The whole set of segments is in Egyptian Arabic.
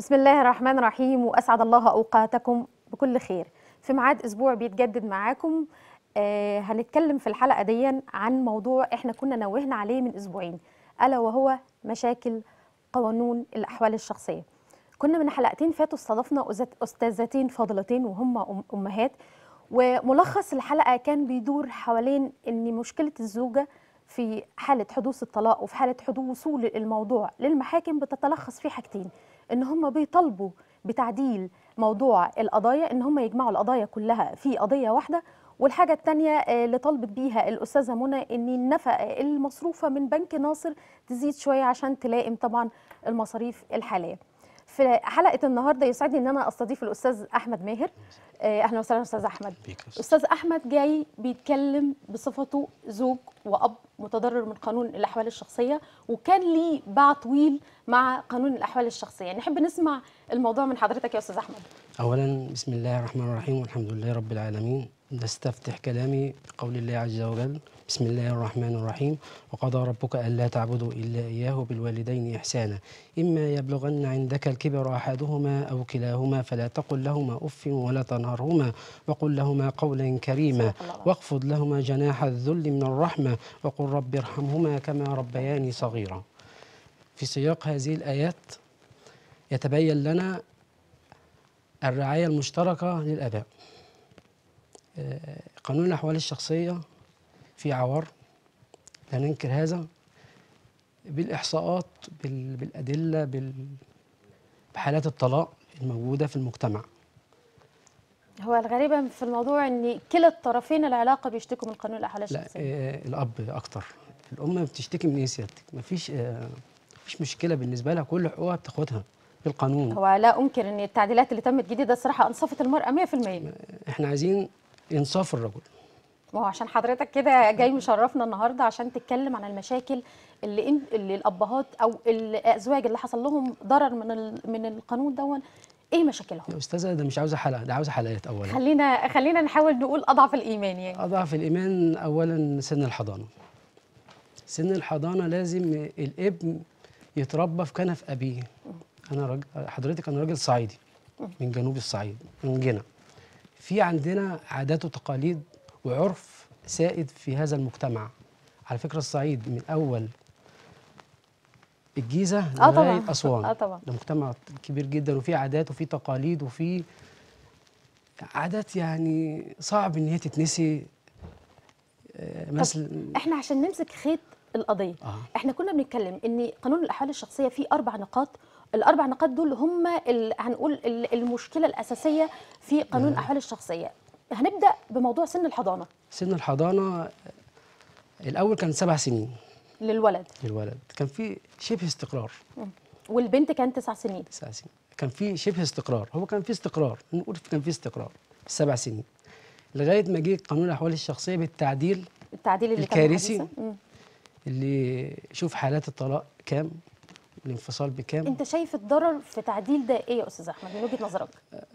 بسم الله الرحمن الرحيم واسعد الله اوقاتكم بكل خير في ميعاد اسبوع بيتجدد معاكم آه هنتكلم في الحلقه دي عن موضوع احنا كنا نوهنا عليه من اسبوعين الا وهو مشاكل قانون الاحوال الشخصيه كنا من حلقتين فاتوا استضفنا أزت- استاذتين فاضلتين وهم أم- امهات وملخص الحلقه كان بيدور حوالين ان مشكله الزوجه في حاله حدوث الطلاق وفي حاله حدوث وصول الموضوع للمحاكم بتتلخص في حاجتين ان هم بيطالبوا بتعديل موضوع القضايا ان هم يجمعوا القضايا كلها في قضيه واحده والحاجه الثانيه اللي طالبت بيها الاستاذه منى ان النفقه المصروفه من بنك ناصر تزيد شويه عشان تلائم طبعا المصاريف الحاليه في حلقه النهارده يسعدني ان انا استضيف الاستاذ احمد ماهر آه، اهلا وسهلا استاذ احمد بيك يا أستاذ. استاذ احمد جاي بيتكلم بصفته زوج واب متضرر من قانون الاحوال الشخصيه وكان ليه باع طويل مع قانون الاحوال الشخصيه نحب نسمع الموضوع من حضرتك يا استاذ احمد اولا بسم الله الرحمن الرحيم والحمد لله رب العالمين نستفتح كلامي بقول الله عز وجل بسم الله الرحمن الرحيم وقضى ربك الا تعبدوا الا اياه بالوالدين احسانا اما يبلغن عندك الكبر احدهما او كلاهما فلا تقل لهما اف ولا تنهرهما وقل لهما قولا كريما صدق الله العظيم. واخفض لهما جناح الذل من الرحمه وقل رب ارحمهما كما ربياني صغيرا في سياق هذه الايات يتبين لنا الرعاية المشتركة للآباء آه، قانون الأحوال الشخصية في عوار لا ننكر هذا بالإحصاءات بال- بالأدلة بال- بحالات الطلاق الموجودة في المجتمع هو الغريبة في الموضوع ان كلا الطرفين العلاقة بيشتكوا من قانون الأحوال لا الشخصية آه، الأب أكتر الأم بتشتكي من إيه سيادتك مفيش آه، مفيش مشكلة بالنسبة لها كل حقوقها بتاخدها بالقانون هو لا أنكر ان التعديلات اللي تمت جديدة الصراحة أنصفت المرأة 100% إحنا عايزين إنصاف الرجل ما هو عشان حضرتك كده جاي مشرفنا النهارده عشان تتكلم عن المشاكل اللي إن اللي الابهات او الازواج اللي حصل لهم ضرر من ال- من القانون دون ايه مشاكلهم؟ يا أستاذة ده مش عاوزة حلقة ده عاوزة حلقات أولا خلينا خلينا نحاول نقول اضعف الايمان يعني أضعف الإيمان أولا سن الحضانة سن الحضانة لازم الابن يتربى في كنف أبيه أنا راجل حضرتك أنا راجل صعيدي من جنوب الصعيد من جنة في عندنا عادات وتقاليد وعرف سائد في هذا المجتمع على فكرة الصعيد من أول الجيزة اه لغاية طبعا أسوان اه طبعا ده مجتمع كبير جدا وفي عادات وفي تقاليد وفي عادات يعني صعب ان هي تتنسي آه، مثل احنا عشان نمسك خيط القضيه اه احنا كنا بنتكلم ان قانون الاحوال الشخصيه فيه اربع نقاط الاربع نقاط دول هم ال- هنقول ال- المشكله الاساسيه في قانون الاحوال الشخصيه هنبدا بموضوع سن الحضانه سن الحضانه آه، الاول كان سبع سنين للولد للولد كان في شبه استقرار والبنت كانت تسع سنين تسع سنين كان في شبه استقرار هو كان في استقرار نقول كان في استقرار سبع سنين لغايه ما جه قانون الاحوال الشخصيه بالتعديل التعديل اللي كان الكارثي. حديثاً. مم. اللي شوف حالات الطلاق كام الانفصال بكام انت شايف الضرر في تعديل ده ايه يا استاذ احمد من وجهه نظرك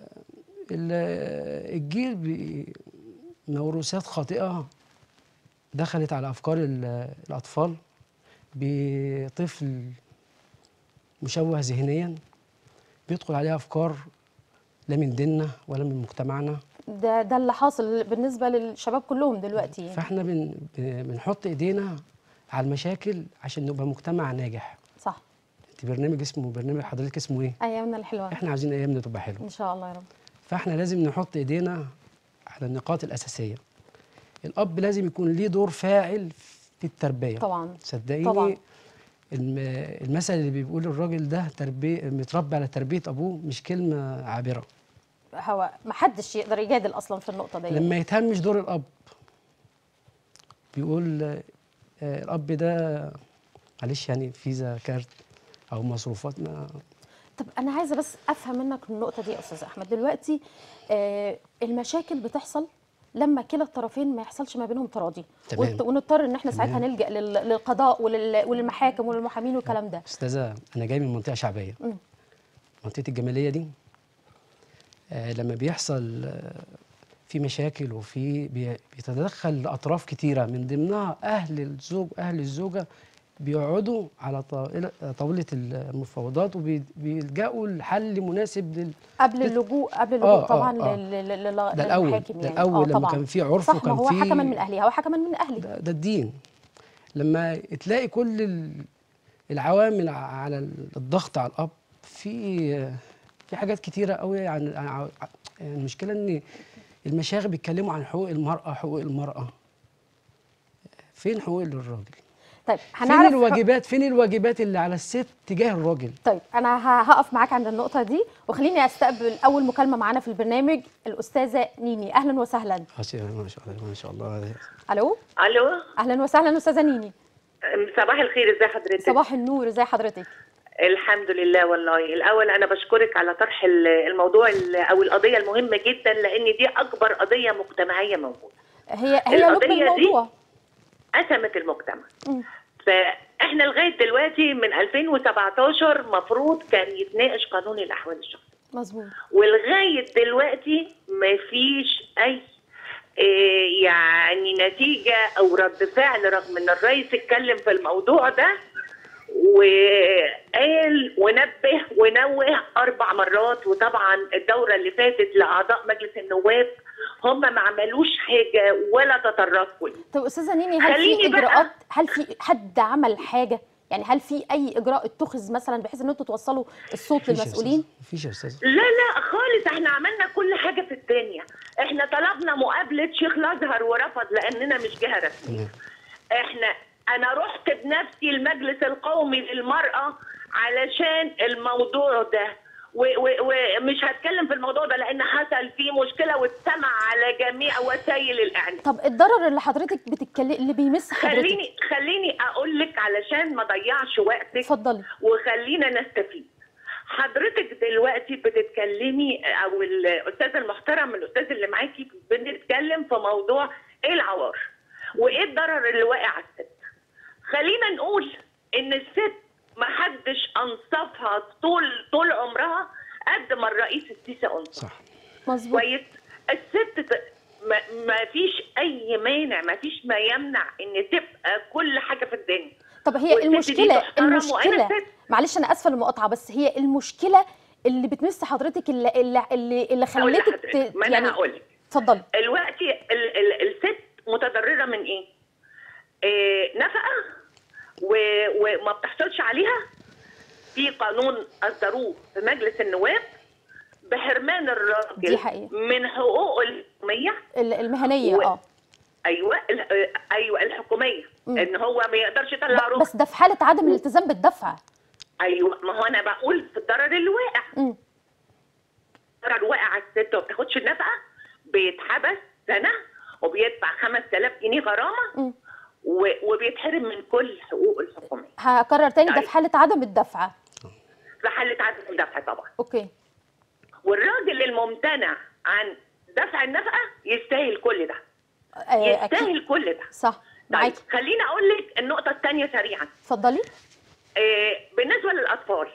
ال- الجيل بموروثات خاطئة دخلت على أفكار ال- الأطفال بطفل مشوه ذهنيا بيدخل عليه أفكار لا من ديننا ولا من مجتمعنا ده ده اللي حاصل بالنسبه للشباب كلهم دلوقتي يعني. فاحنا بن ب- بنحط ايدينا على المشاكل عشان نبقى مجتمع ناجح صح انت برنامج اسمه برنامج حضرتك اسمه ايه ايامنا الحلوه احنا عاوزين ايامنا تبقى حلوه ان شاء الله يا رب فاحنا لازم نحط ايدينا على النقاط الاساسيه الاب لازم يكون ليه دور فاعل في التربيه طبعا صدقيني طبعاً. الم- المثل اللي بيقول الراجل ده تربيه متربي على تربيه ابوه مش كلمه عابره هو ما حدش يقدر يجادل اصلا في النقطه دي لما يتهمش دور الاب بيقول آه، الاب ده معلش يعني فيزا كارت او مصروفات ما طب انا عايزه بس افهم منك النقطه دي يا استاذ احمد دلوقتي آه المشاكل بتحصل لما كلا الطرفين ما يحصلش ما بينهم تراضي تمام. ونت- ونضطر ان احنا تمام. ساعتها نلجا لل- للقضاء ولل- وللمحاكم وللمحامين والكلام ده استاذه انا جاي من منطقه شعبيه مم. منطقه الجماليه دي آه لما بيحصل آه في مشاكل وفي بي- بيتدخل اطراف كتيره من ضمنها اهل الزوج اهل الزوجه بيقعدوا على طاولة- طاولة المفاوضات وبيلجأوا لحل مناسب لل... قبل اللجوء قبل اللجوء آه، طبعا آه. لل- لل- لل- ده الأول للحاكم ده يعني. الأول آه، لما طبعاً. كان في عرف صح ما وكان هو في حكما من اهلي هو حكما من اهلي ده, ده الدين لما تلاقي كل ال- العوامل ع- على الضغط على الاب في في حاجات كتيره قوي عن عن- يعني المشكله ان المشايخ بيتكلموا عن حقوق المراه حقوق المراه فين حقوق للراجل طيب فين هنعرف الواجبات فين الواجبات اللي على الست تجاه الراجل طيب انا ه- هقف معاك عند النقطه دي وخليني استقبل اول مكالمه معانا في البرنامج الاستاذه نيني اهلا وسهلا ما شاء الله ما شاء الله الو الو اهلا وسهلا استاذه نيني صباح الخير ازي حضرتك صباح النور ازي حضرتك الحمد لله والله الاول انا بشكرك على طرح ال- الموضوع ال- او القضيه المهمه جدا لان دي اكبر قضيه مجتمعيه موجوده هي هي لب القضية دي- الموضوع قسمت المجتمع مم. فاحنا لغايه دلوقتي من 2017 مفروض كان يتناقش قانون الاحوال الشخصيه مظبوط ولغايه دلوقتي مفيش اي إيه، يعني نتيجه او رد فعل رغم ان الرئيس اتكلم في الموضوع ده وقال ونبه ونوه اربع مرات وطبعا الدوره اللي فاتت لاعضاء مجلس النواب هم ما عملوش حاجه ولا تطرقوا ليه. طب استاذه نيني هل في خليني بقى- اجراءات هل في حد عمل حاجه يعني هل في اي اجراء اتخذ مثلا بحيث ان انتوا توصلوا الصوت مفيش يا للمسؤولين أستاذ. مفيش يا استاذ لا لا خالص احنا عملنا كل حاجه في الدنيا احنا طلبنا مقابله شيخ الازهر ورفض لاننا مش جهه رسميه تمام احنا انا رحت بنفسي المجلس القومي للمراه علشان الموضوع ده و- و- ومش هتكلم في الموضوع ده لان حصل فيه مشكله واتسمع على جميع وسائل الاعلام طب الضرر اللي حضرتك بتتكلم اللي بيمس حضرتك خليني خليني اقول لك علشان ما اضيعش وقتك اتفضلي وخلينا نستفيد حضرتك دلوقتي بتتكلمي او الاستاذ المحترم الاستاذ اللي معاكي بنتكلم في موضوع ايه العوار وايه الضرر اللي واقع على الست خلينا نقول ان الست محدش انصفها طول طول عمرها قد ما الرئيس السيسي انصف صح مظبوط كويس الست ت- ما, ما فيش اي مانع ما فيش ما يمنع ان تبقى كل حاجه في الدنيا طب هي والست دي المشكله تحترم وأنا المشكله ست. معلش انا اسفه للمقاطعه بس هي المشكله اللي بتمس حضرتك اللي اللي اللي, اللي أقول خلتك لحضرتك، ما انا يعني هقول لك اتفضلي دلوقتي ال ال الست متضرره من ايه؟ إيه نفقه و- وما بتحصلش عليها في قانون اصدروه في مجلس النواب بحرمان الراجل دي حقيقة. من حقوقه الحكوميه ال- المهنيه و- اه ايوه ال- ايوه الحكوميه مم. ان هو ما يقدرش يطلع ب- روح بس ده في حاله عدم الالتزام بالدفع ايوه ما هو انا بقول في الضرر اللي واقع مم. الضرر واقع على الست وما بتاخدش النفقه بيتحبس سنه وبيدفع 5000 جنيه غرامه مم. و- وبيتحرم من كل حقوقه الحكوميه هكرر تاني ده طيب. في حاله عدم الدفع في حاله عدم الدفع طبعا اوكي والراجل الممتنع عن دفع النفقه يستاهل كل ده آه اكيد يستاهل كل ده صح طيب معاكي خليني اقول لك النقطه الثانيه سريعا اتفضلي آه، بالنسبه للاطفال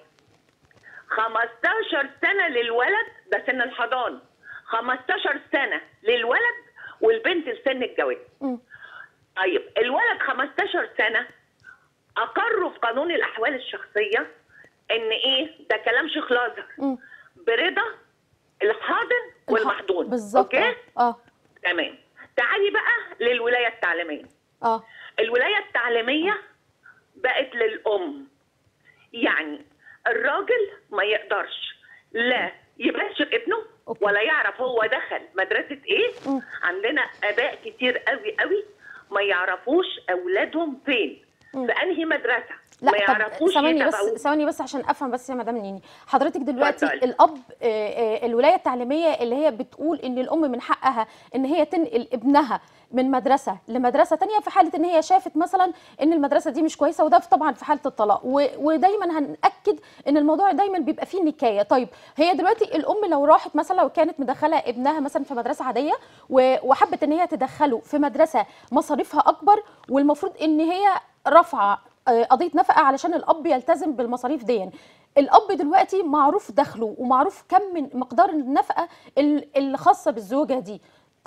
15 سنه للولد ده سن الحضانه 15 سنه للولد والبنت لسن الجواز مم. طيب الولد 15 سنه اقروا في قانون الاحوال الشخصيه ان ايه ده كلام شيخ الازهر مم. برضا الحاضن والمحضون بالظبط اوكي اه اه تمام تعالي بقى للولايه التعليميه اه الولايه التعليميه بقت للام يعني الراجل ما يقدرش لا يبشر ابنه أوكي. ولا يعرف هو دخل مدرسه ايه مم. عندنا اباء كتير قوي قوي ما يعرفوش اولادهم فين مم. في انهي مدرسه لا ما طب يعرفوش ثواني بس يتابعوه. ثواني بس عشان افهم بس يا مدام نيني حضرتك دلوقتي اتفضلي. الاب آه، آه، الولايه التعليميه اللي هي بتقول ان الام من حقها ان هي تنقل ابنها من مدرسه لمدرسه تانية في حاله ان هي شافت مثلا ان المدرسه دي مش كويسه وده في- طبعا في حاله الطلاق و- ودايما هنأكد ان الموضوع دايما بيبقى فيه نكايه طيب هي دلوقتي الام لو راحت مثلا لو كانت مدخله ابنها مثلا في مدرسه عاديه و- وحبت ان هي تدخله في مدرسه مصاريفها اكبر والمفروض ان هي رافعه آه، قضيه نفقه علشان الاب يلتزم بالمصاريف دي الاب دلوقتي معروف دخله ومعروف كم من مقدار النفقه ال- الخاصه بالزوجه دي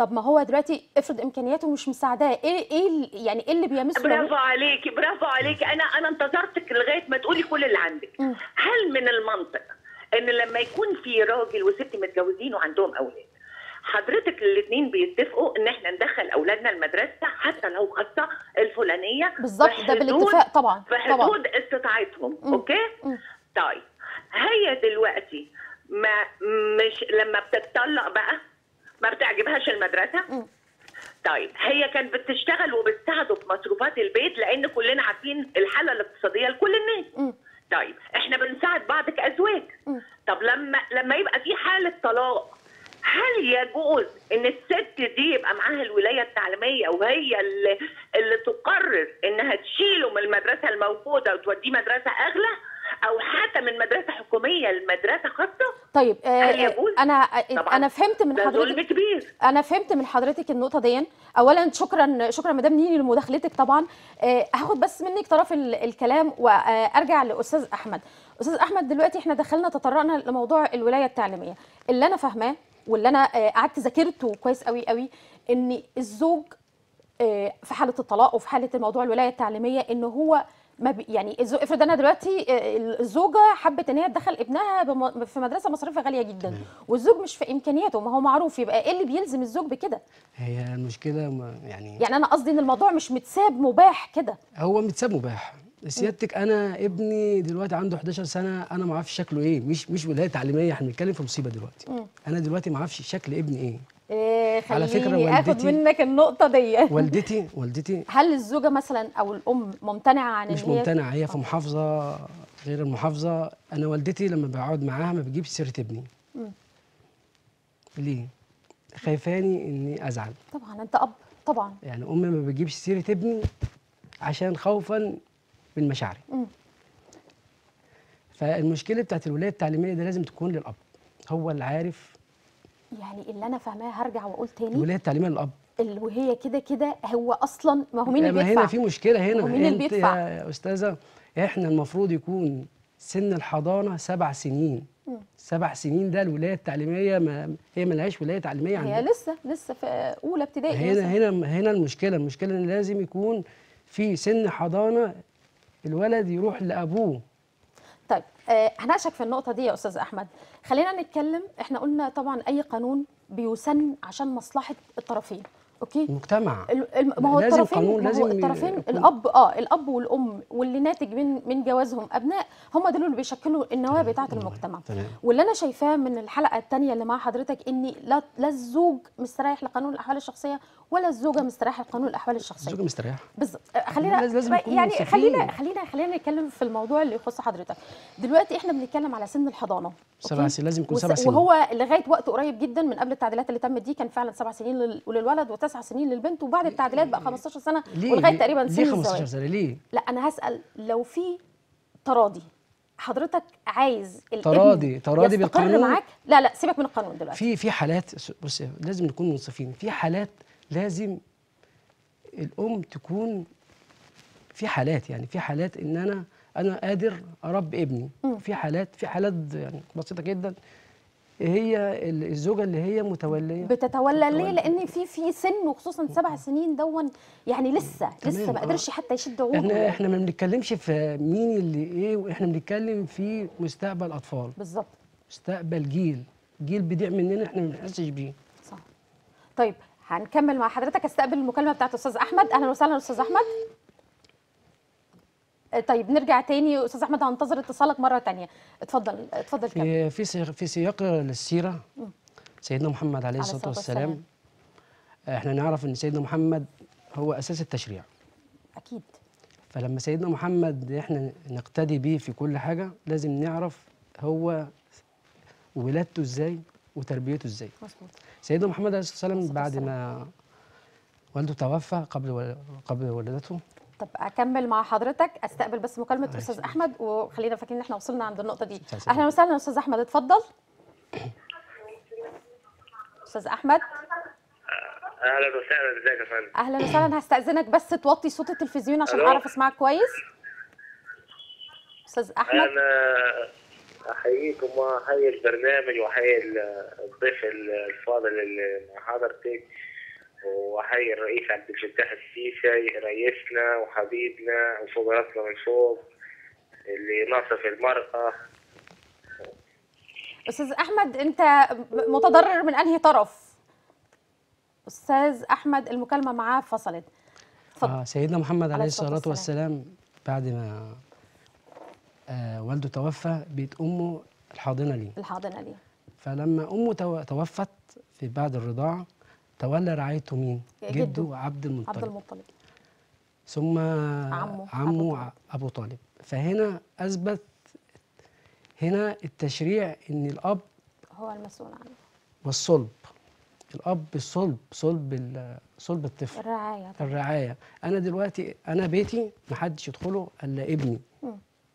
طب ما هو دلوقتي افرض امكانياته مش مساعداه ايه ايه ال- يعني ايه اللي بيمسه لو- برافو عليكي برافو عليكي انا انا انتظرتك لغايه ما تقولي كل اللي عندك مم. هل من المنطق ان لما يكون في راجل وست متجوزين وعندهم اولاد حضرتك الاثنين بيتفقوا ان احنا ندخل اولادنا المدرسه حتى لو خاصه الفلانيه بالظبط في ده حدود- بالاتفاق طبعا في طبعا حدود استطاعتهم مم. اوكي مم. طيب هي دلوقتي ما مش لما بتتطلق بقى ما بتعجبهاش المدرسه مم. طيب هي كانت بتشتغل وبتساعده في مصروفات البيت لان كلنا عارفين الحاله الاقتصاديه لكل الناس مم. طيب احنا بنساعد بعض كازواج مم. طب لما لما يبقى في حاله طلاق هل يجوز ان الست دي يبقى معاها الولايه التعليميه وهي اللي, اللي تقرر انها تشيله من المدرسه الموجوده وتوديه مدرسه اغلى او حتى من مدرسه حكوميه لمدرسه خاصه طيب آه، هل يجوز؟ انا طبعاً. انا فهمت من ده حضرتك ظلم كبير انا فهمت من حضرتك النقطه دي اولا شكرا شكرا مدام نيني لمداخلتك طبعا آه، هاخد بس منك طرف ال- الكلام وارجع لاستاذ احمد استاذ احمد دلوقتي احنا دخلنا تطرقنا لموضوع الولايه التعليميه اللي انا فاهماه واللي انا آه، قعدت ذاكرته كويس قوي قوي ان الزوج آه، في حاله الطلاق وفي حاله الموضوع الولايه التعليميه ان هو ما بي يعني الزو- افرض انا دلوقتي آه، الزوجه حبت ان هي تدخل ابنها بم- في مدرسه مصاريفها غاليه جدا تمام. والزوج مش في امكانياته ما هو معروف يبقى ايه اللي بيلزم الزوج بكده هي المشكله ما- يعني يعني انا قصدي ان الموضوع مش متساب مباح كده هو متساب مباح سيادتك انا ابني دلوقتي عنده 11 سنه انا ما اعرفش شكله ايه مش مش ولايه تعليميه احنا بنتكلم في مصيبه دلوقتي مم. انا دلوقتي ما اعرفش شكل ابني ايه إيه على فكرة خليني اخد والدتي- منك النقطه دي والدتي والدتي هل الزوجه مثلا او الام ممتنعه عن مش ان هي ممتنعه هي في محافظه غير المحافظه انا والدتي لما بقعد معاها ما بتجيبش سيره ابني مم. ليه خايفاني اني ازعل طبعا انت اب طبعا يعني امي ما بتجيبش سيره ابني عشان خوفا من مشاعري مم. فالمشكله بتاعت الولايه التعليميه دي لازم تكون للاب هو اللي عارف يعني اللي انا فاهماه هرجع واقول تاني الولايه التعليميه للاب ال- وهي كده كده هو اصلا ما هو مين اللي ما بيدفع هنا في مشكله هنا ومين اللي انت بيدفع؟ يا استاذه احنا المفروض يكون سن الحضانه سبع سنين مم. سبع سنين ده الولايه التعليميه ما هي ملهاش ولايه تعليميه هي عندنا لسه لسه في اولى ابتدائي هنا مثلاً. هنا هنا المشكله المشكله ان لازم يكون في سن حضانه الولد يروح لابوه طيب آه هناقشك في النقطة دي يا أستاذ أحمد خلينا نتكلم إحنا قلنا طبعا أي قانون بيسن عشان مصلحة الطرفين أوكي المجتمع ال- الم- ما هو لازم الطرفين قانون، ما هو لازم الطرفين يكون- الاب اه الاب والام واللي ناتج من من جوازهم ابناء هم دول اللي بيشكلوا النواه بتاعه المجتمع تمام واللي انا شايفاه من الحلقه الثانيه اللي مع حضرتك اني لا لا الزوج مستريح لقانون الاحوال الشخصيه ولا الزوجه مستريحه لقانون الاحوال الشخصيه الزوج مستريح بالظبط آه، خلينا لازم- لازم يكون يعني منصفين. خلينا خلينا خلينا نتكلم في الموضوع اللي يخص حضرتك دلوقتي احنا بنتكلم على سن الحضانه سبع أوكي؟ سنين لازم يكون وس- سبع سنين وهو لغايه وقت قريب جدا من قبل التعديلات اللي تمت دي كان فعلا سبع سنين لل- للولد وتسع سنين للبنت وبعد التعديلات بقى 15 سنه ليه ولغايه ليه- تقريبا سن ليه 15 الزواج سنه ليه لا انا هسال لو في تراضي حضرتك عايز الابن تراضي- تراضي يستقر بالقانون؟ معاك لا لا سيبك من القانون دلوقتي في في حالات بص لازم نكون منصفين في حالات لازم الام تكون في حالات يعني في حالات ان انا انا قادر اربي ابني مم. في حالات في حالات يعني بسيطه جدا هي ال- الزوجه اللي هي متوليه بتتولى ليه بتتولى. لان في في سن وخصوصا سبع سنين دون يعني لسه لسه تمام، ما آه. قدرش حتى يشد عوده احنا احنا ما بنتكلمش في مين اللي ايه واحنا بنتكلم في مستقبل اطفال بالظبط مستقبل جيل جيل بيضيع مننا احنا ما بنحسش بيه صح طيب هنكمل مع حضرتك استقبل المكالمه بتاعت استاذ احمد اهلا وسهلا استاذ احمد آه، طيب نرجع تاني استاذ احمد هنتظر اتصالك مره تانية اتفضل اتفضل كمل في في سياق في سياق للسيره مم. سيدنا محمد عليه عليه الصلاه الصلاة والسلام والسلام. احنا نعرف ان سيدنا محمد هو اساس التشريع اكيد فلما سيدنا محمد احنا نقتدي بيه في كل حاجه لازم نعرف هو ولادته ازاي وتربيته ازاي مظبوط سيدنا محمد عليه الصلاه والسلام الصلاة بعد ما والده توفى قبل و- قبل ولادته طب اكمل مع حضرتك استقبل بس مكالمه ماشي. استاذ احمد وخلينا فاكرين ان احنا وصلنا عند النقطه دي أستاذ اهلا وسهلا استاذ احمد اتفضل استاذ احمد اهلا وسهلا ازيك يا فندم اهلا وسهلا هستاذنك بس توطي صوت التلفزيون عشان ألو. اعرف اسمعك كويس استاذ احمد انا احييكم واحيي البرنامج واحيي الضيف الفاضل اللي مع حضرتك واحيي الرئيس عبد الفتاح السيسي رئيسنا وحبيبنا وفوق راسنا من فوق اللي ناصف المرأة استاذ احمد انت م- متضرر من انهي طرف استاذ احمد المكالمه معاه فصلت اتفضل آه سيدنا محمد عليه الصلاة الصلاة والسلام. والسلام بعد ما آه والده توفى بيت أمه الحاضنة ليه الحاضنه ليه فلما أمه تو- توفت في بعد الرضاعة تولى رعايته مين؟ جده. جده عبد المطلب عبد المطلب ثم عمه عمه أبو ع- أبو طالب فهنا أثبت هنا التشريع إن الأب هو المسؤول عنه والصلب الأب الصلب صلب ال- صلب الطفل الرعايه طبعا. الرعاية أنا دلوقتي أنا بيتي محدش يدخله إلا ابني مم.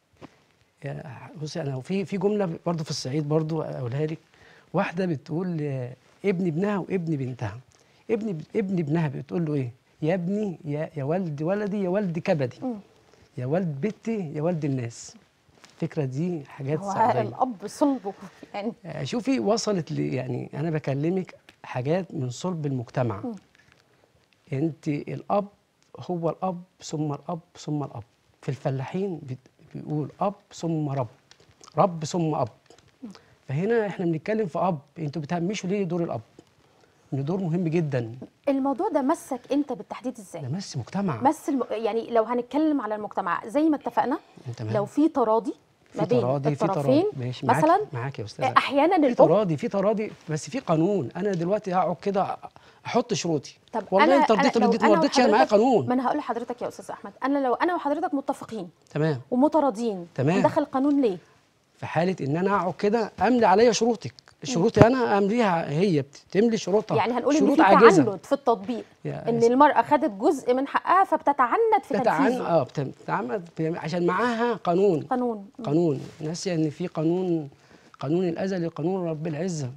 يا بصي أنا في في جملة برضه في الصعيد برضه أقولها لك واحدة بتقول آه، ابن ابنها وابن بنتها ابن ابن ابنها بتقول له إيه يا ابني يا يا ولد ولدي يا ولد كبدي مم. يا ولد بنتي يا ولد الناس الفكرة دي حاجات هو صعبة الاب صلبه يعني آه، شوفي وصلت ل يعني انا بكلمك حاجات من صلب المجتمع مم. انت الاب هو الاب ثم الاب ثم الاب في الفلاحين بت- بيقول اب ثم رب رب ثم اب فهنا احنا بنتكلم في اب انتوا بتهمشوا ليه دور الاب ان دور مهم جدا الموضوع ده مسك انت بالتحديد ازاي ده مس مجتمع مس الم... يعني لو هنتكلم على المجتمع زي ما اتفقنا تمام. لو في تراضي ما في بين تراضي في تراضي الطرفين ماشي معاك مثلا معاك يا استاذ احيانا في الام تراضي في تراضي بس في قانون انا دلوقتي هقعد كده احط شروطي طب والله أنا- انت رضيت أنا- لو رضيت ما أنا رضيتش انا معايا وحضرتك- قانون ما انا هقول لحضرتك يا استاذ احمد انا لو انا وحضرتك متفقين تمام ومتراضيين تمام. ندخل القانون ليه في حاله ان انا اقعد كده املي عليا شروطك شروطي انا امليها هي بتملي شروطها يعني هنقول ان شروط في عاجزة. تعنت في التطبيق يا ان س- المراه خدت جزء من حقها فبتتعنت في تتعن تنفيذه اه بت- بتتعمد في- عشان معاها قانون قانون قانون ناسيه ان في قانون قانون الازلي قانون رب العزه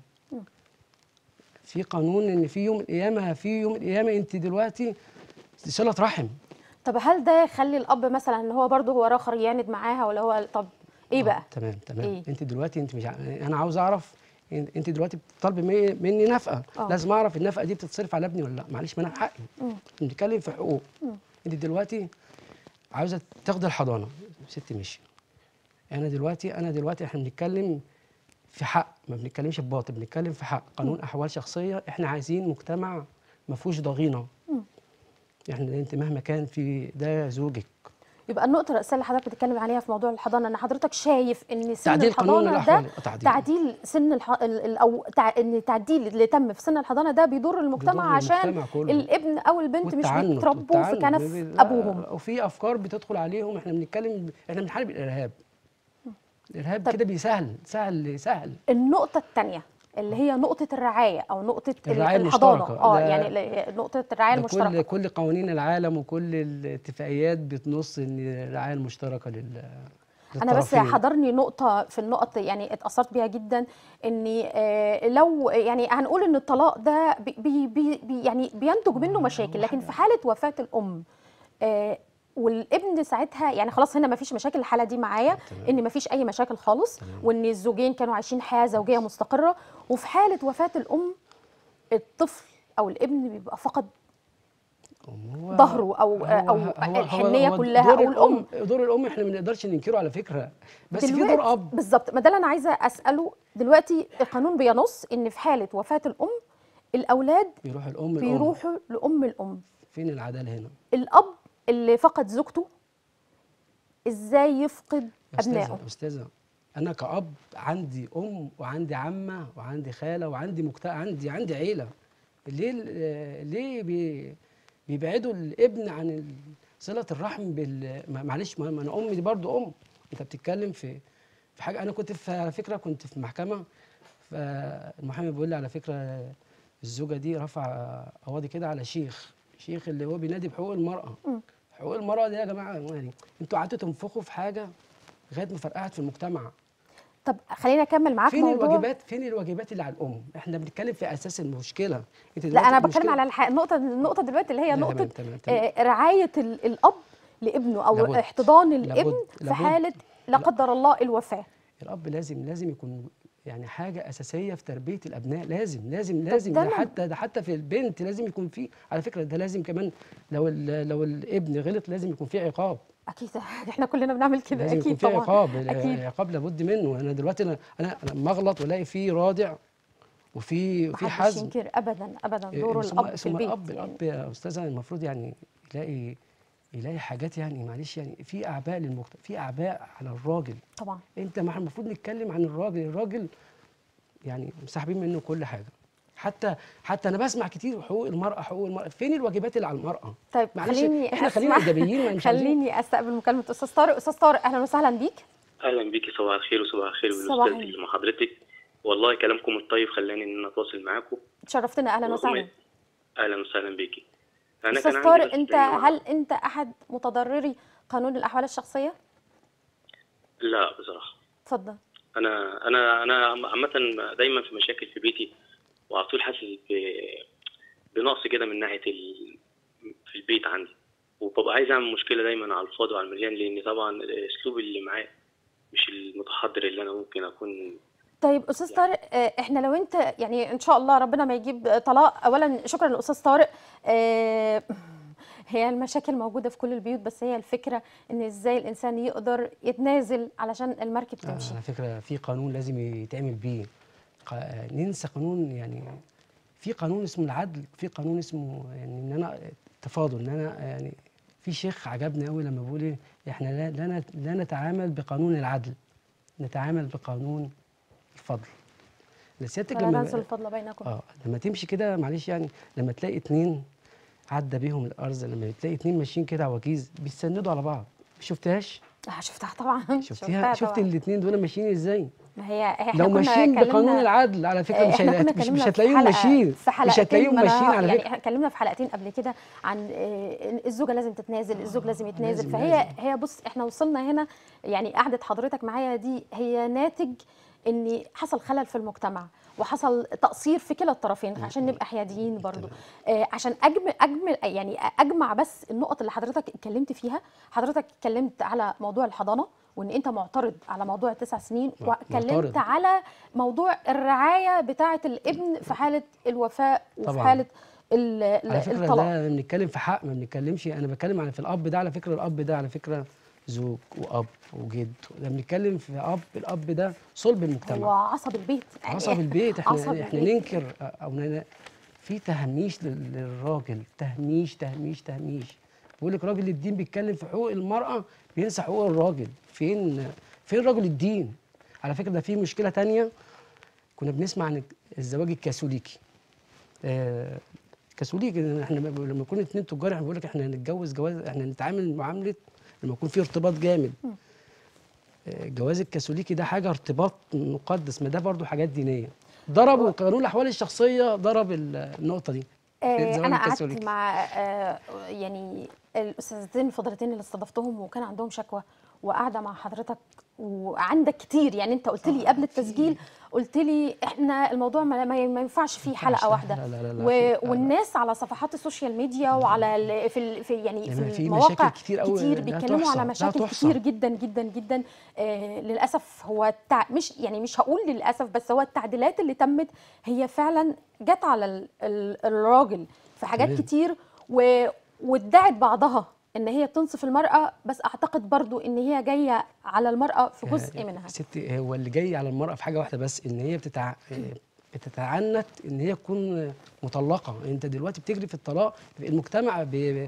في قانون ان في يوم القيامه في يوم القيامه انت دلوقتي صله رحم طب هل ده يخلي الاب مثلا ان هو برضه هو راخر يعند معاها ولا هو طب ايه بقى تمام تمام إيه؟ انت دلوقتي انت مش ع... انا عاوز اعرف إن- انت دلوقتي بتطالبي مني- مني نفقه آه. لازم اعرف النفقه دي بتتصرف على ابني ولا لا معلش ما انا في حقي بنتكلم في حقوق انت دلوقتي عاوزه تاخدي الحضانه ست مشي انا دلوقتي انا دلوقتي احنا بنتكلم في حق ما بنتكلمش بباطل بنتكلم في حق قانون احوال شخصيه احنا عايزين مجتمع ما فيهوش ضغينه احنا انت مهما كان في ده زوجك يبقى النقطه الرئيسيه اللي حضرتك بتتكلم عليها في موضوع الحضانه ان حضرتك شايف ان سن تعديل قانون الحضانه الأحوال ده تعديل. تعديل سن الح... ال... ال... او تع... ان التعديل اللي تم في سن الحضانه ده بيضر المجتمع بيضر عشان المجتمع كله. الابن او البنت مش والتعنت بيتربوا في والتعنت. كنف لا، ابوهم وفي افكار بتدخل عليهم احنا بنتكلم احنا بنحارب الارهاب الارهاب طب- كده بيسهل سهل سهل النقطه الثانيه اللي هي نقطه الرعايه او نقطه ال- الرعاية الحضانه المشتركة. اه ده- يعني ال- نقطه الرعايه ده المشتركه كل كل قوانين العالم وكل الاتفاقيات بتنص ان الرعايه المشتركه لل انا بس للطرفين. حضرني نقطه في النقط يعني اتاثرت بيها جدا اني آه، لو يعني هنقول ان الطلاق ده بي بي بي بي- يعني بينتج منه مشاكل لكن في حاله وفاه الام آه، والابن ساعتها يعني خلاص هنا ما فيش مشاكل الحاله دي معايا ان ما فيش اي مشاكل خالص وان الزوجين كانوا عايشين حياه زوجيه مستقره وفي حاله وفاه الام الطفل او الابن بيبقى فقد هو- ظهره او هو- او هو- الحنيه هو كلها دور او الام الام دور الام احنا ما نقدرش ننكره على فكره بس في دلوقتي- دور اب بالظبط ما ده اللي انا عايزه اساله دلوقتي القانون بينص ان في حاله وفاه الام الاولاد بيروح الام الام بيروحوا لام الام فين العداله هنا الاب اللي فقد زوجته ازاي يفقد يا ابنائه استاذه استاذه انا كاب عندي ام وعندي عمه وعندي خاله وعندي مجتمع عندي عندي عيله ليه ال- ليه بي بيبعدوا الابن عن ال- صله الرحم بال ما- معلش ما ما انا امي دي برضو ام انت بتتكلم في في حاجه انا كنت في على فكره كنت في محكمه فالمحامي بيقول لي على فكره الزوجه دي رفع قواضي كده على شيخ شيخ اللي هو بينادي بحقوق المراه حقوق المراه دي يا جماعه يعني انتوا قعدتوا تنفخوا في حاجه لغايه ما فرقعت في المجتمع طب خليني اكمل معاك فين موضوع الواجبات فين الواجبات اللي على الام احنا بنتكلم في اساس المشكله انت لا دلوقتي انا بتكلم المشكلة- على الح... النقطه النقطه دلوقتي اللي هي لا، نقطه تمام، تمام، تمام. آه، رعايه ال- الاب لابنه او لابد. احتضان الابن لابد، في لابد. حاله لا قدر الله الوفاه الاب لازم لازم يكون يعني حاجه اساسيه في تربيه الابناء لازم لازم لازم ده ده أنا- حتى ده حتى في البنت لازم يكون في على فكره ده لازم كمان لو ال- لو الابن غلط لازم يكون في عقاب اكيد احنا كلنا بنعمل كده لازم يكون اكيد في طبعا عقاب اكيد العقاب لابد منه انا دلوقتي انا انا أنا لما اغلط والاقي في رادع وفي في محدش حزم ينكر ابدا ابدا إيه، دور ثم- الاب في ثم البيت الاب يعني الاب يا استاذه المفروض يعني يلاقي يلاقي حاجات يعني معلش يعني في اعباء للمجتمع في اعباء على الراجل طبعا انت ما احنا المفروض نتكلم عن الراجل الراجل يعني مسحبين منه كل حاجه حتى حتى انا بسمع كتير حقوق المراه حقوق المراه فين الواجبات اللي على المراه طيب معلش خليني احنا خلينا أسمع- ايجابيين ما مش عايزين خليني استقبل مكالمه استاذ طارق استاذ طارق اهلا وسهلا بيك اهلا بيكي صباح الخير وصباح الخير صباح والاستاذ الخير. اللي مع حضرتك والله كلامكم الطيب خلاني ان انا اتواصل معاكم تشرفتنا اهلا وسهلا اهلا وسهلا بيكي انا استاذ كان طارق عندي بس انت إنه- هل انت احد متضرري قانون الاحوال الشخصيه لا بصراحه اتفضل انا انا انا عامه دايما في مشاكل في بيتي وعلى طول حاسس ب- بنقص كده من ناحيه ال... في البيت عندي وببقى عايز اعمل مشكله دايما على الفاضي وعلى المليان لان طبعا الاسلوب اللي معاه مش المتحضر اللي انا ممكن اكون طيب استاذ طارق آه، احنا لو انت يعني ان شاء الله ربنا ما يجيب طلاق اولا شكرا للاستاذ طارق آه، هي المشاكل موجوده في كل البيوت بس هي الفكره ان ازاي الانسان يقدر يتنازل علشان المركب آه، تمشي على فكره في قانون لازم يتعمل بيه قا- ننسى قانون يعني في قانون اسمه العدل في قانون اسمه يعني ان انا التفاضل ان انا يعني في شيخ عجبني قوي لما بيقول ايه احنا لا لا, نت- لا نتعامل بقانون العدل نتعامل بقانون الفضل سيادتك ولا لما ننسى الفضل بينكم اه لما تمشي كده معلش يعني لما تلاقي اتنين عدى بيهم الارض لما تلاقي اتنين ماشيين كده عواجيز بيتسندوا على بعض شفتهاش آه، شفتها طبعا شفتيها شفت طبعاً. الاتنين دول ماشيين ازاي ما هي احنا لو كنا ماشيين بقانون اتكلمنا- العدل على فكره مش احنا هي- كنا مش, اتكلمنا مش في هتلاقيهم حلقة- ماشيين في حلقتين مش هتلاقيهم ما أنا- ماشيين على يعني فكره احنا اتكلمنا في حلقتين قبل كده عن آه، الزوجه لازم تتنازل الزوج لازم يتنازل لازم- فهي لازم. هي بص احنا وصلنا هنا يعني قعده حضرتك معايا دي هي ناتج ان حصل خلل في المجتمع وحصل تقصير في كلا الطرفين عشان نبقى حياديين برضو آه عشان اجمل اجمل يعني اجمع بس النقط اللي حضرتك اتكلمت فيها حضرتك اتكلمت على موضوع الحضانه وان انت معترض على موضوع التسع سنين واتكلمت معترض. على موضوع الرعايه بتاعه الابن في حاله الوفاه وفي طبعاً. حاله ال- على فكره الطلاق ده بنتكلم في حق ما بنتكلمش انا بتكلم على في الاب ده على فكره الاب ده على فكره زوج واب وجد ده بنتكلم في اب الاب ده صلب هو المجتمع عصب البيت يعني عصب البيت احنا عصب احنا البيت. ننكر او ن- في تهميش لل- للراجل تهميش تهميش تهميش بيقول لك راجل الدين بيتكلم في حقوق المراه بينسى حقوق الراجل فين فين رجل الدين على فكره ده في مشكله تانية كنا بنسمع عن الزواج الكاثوليكي آه، كاثوليكي إن احنا لما يكون اتنين تجار احنا بيقول لك احنا هنتجوز جواز احنا هنتعامل معامله لما يكون في ارتباط جامد آه، الجواز الكاثوليكي ده حاجه ارتباط مقدس ما ده برضو حاجات دينيه ضربوا قانون الاحوال الشخصيه ضرب ال- النقطه دي آه، الزواج انا قعدت الكاثوليكي. مع آه، يعني الاستاذتين الفضلتين اللي استضفتهم وكان عندهم شكوى وقاعده مع حضرتك وعندك كتير يعني انت قلت لي قبل التسجيل قلت لي احنا الموضوع ما, ما ما ينفعش فيه حلقه لا، واحده لا، لا، لا، لا، و- في- لا، لا. والناس على صفحات السوشيال ميديا وعلى ال- في ال- في يعني لما في في المواقع مشاكل كتير أوي كتير لا بيتكلموا تحصى، على لا مشاكل تحصى. كتير جدا جدا جدا آه للاسف هو التع... مش يعني مش هقول للاسف بس هو التعديلات اللي تمت هي فعلا جت على ال... ال... الراجل في حاجات تمام. كتير و... وادعت بعضها ان هي بتنصف المراه بس اعتقد برضو ان هي جايه على المراه في جزء منها ستي هو اللي جاي على المرأة في حاجة واحدة بس إن هي بتتع... بتتعنت إن هي تكون مطلقة أنت دلوقتي بتجري في الطلاق المجتمع ب...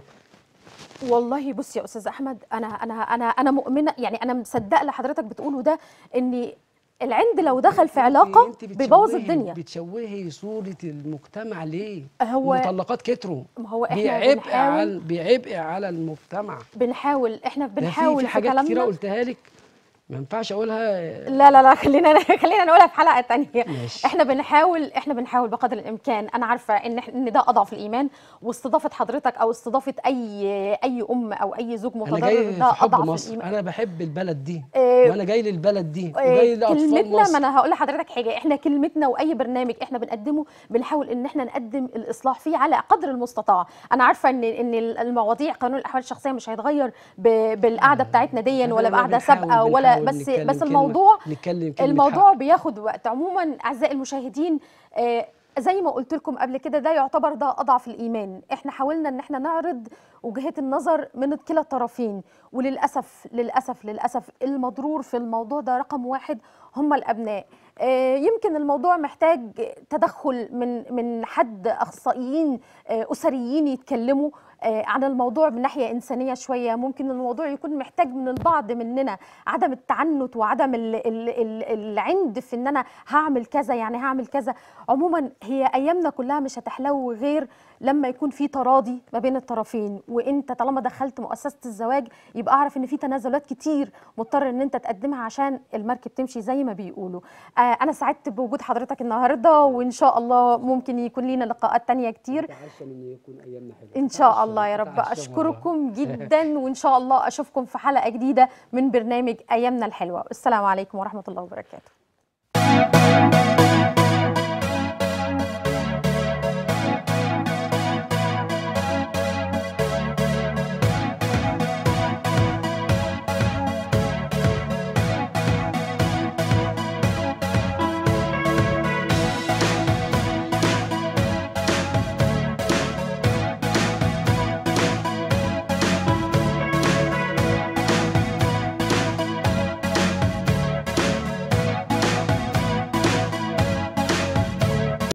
والله بص يا استاذ احمد انا انا انا انا مؤمنه يعني انا مصدقه اللي حضرتك بتقوله ده ان العند لو دخل في علاقه أنت بيبوظ بتشوهي- الدنيا بتشوهي صورة المجتمع ليه؟ هو- المطلقات كتروا ما هو احنا بيعبء بنحاول على بيعبء على المجتمع بنحاول احنا ده في بنحاول في في حاجات كتيرة كلامنا قلتها لك ما ينفعش أقولها لا لا لا خلينا خلينا نقولها في حلقه تانية ماشي. احنا بنحاول احنا بنحاول بقدر الامكان انا عارفه ان إح- ان ده اضعف الايمان واستضافه حضرتك او استضافه اي اي ام او اي زوج أنا متضرر جاي ده في حب اضعف مصر الايمان أنا بحب البلد دي إيه، وأنا جاي للبلد دي إيه، وجاي لأطفال كلمتنا مصر ما انا هقول لحضرتك حاجه احنا كلمتنا واي برنامج احنا بنقدمه بنحاول ان احنا نقدم الاصلاح فيه على قدر المستطاع انا عارفه ان ان المواضيع قانون الاحوال الشخصيه مش هيتغير ب- بالقعده بتاعتنا دي لا، ولا لا، بقعده بنحاول- سابقه ولا نحاول بس نتكلم بس كلمة- الموضوع نتكلم كلمة الموضوع حق. بياخد وقت عموما اعزائي المشاهدين آه، زي ما قلت لكم قبل كده ده يعتبر ده اضعف الايمان احنا حاولنا ان احنا نعرض وجهات النظر من كلا الطرفين وللاسف للاسف للاسف المضرور في الموضوع ده رقم واحد هم الابناء آه، يمكن الموضوع محتاج تدخل من من حد اخصائيين آه، اسريين يتكلموا آه، عن الموضوع من ناحيه انسانيه شويه ممكن الموضوع يكون محتاج من البعض مننا عدم التعنت وعدم ال ال ال العند في ان انا هعمل كذا يعني هعمل كذا عموما هي ايامنا كلها مش هتحلو غير لما يكون في تراضي ما بين الطرفين وانت طالما دخلت مؤسسه الزواج يبقى اعرف ان في تنازلات كتير مضطر ان انت تقدمها عشان المركب تمشي زي ما بيقولوا آه انا سعدت بوجود حضرتك النهارده وان شاء الله ممكن يكون لينا لقاءات تانية كتير أتعشم إن يكون أيامنا حلوة ان شاء أتعشم- الله يا رب أتعشم والله. اشكركم جدا وان شاء الله اشوفكم في حلقه جديده من برنامج ايامنا الحلوه السلام عليكم ورحمه الله وبركاته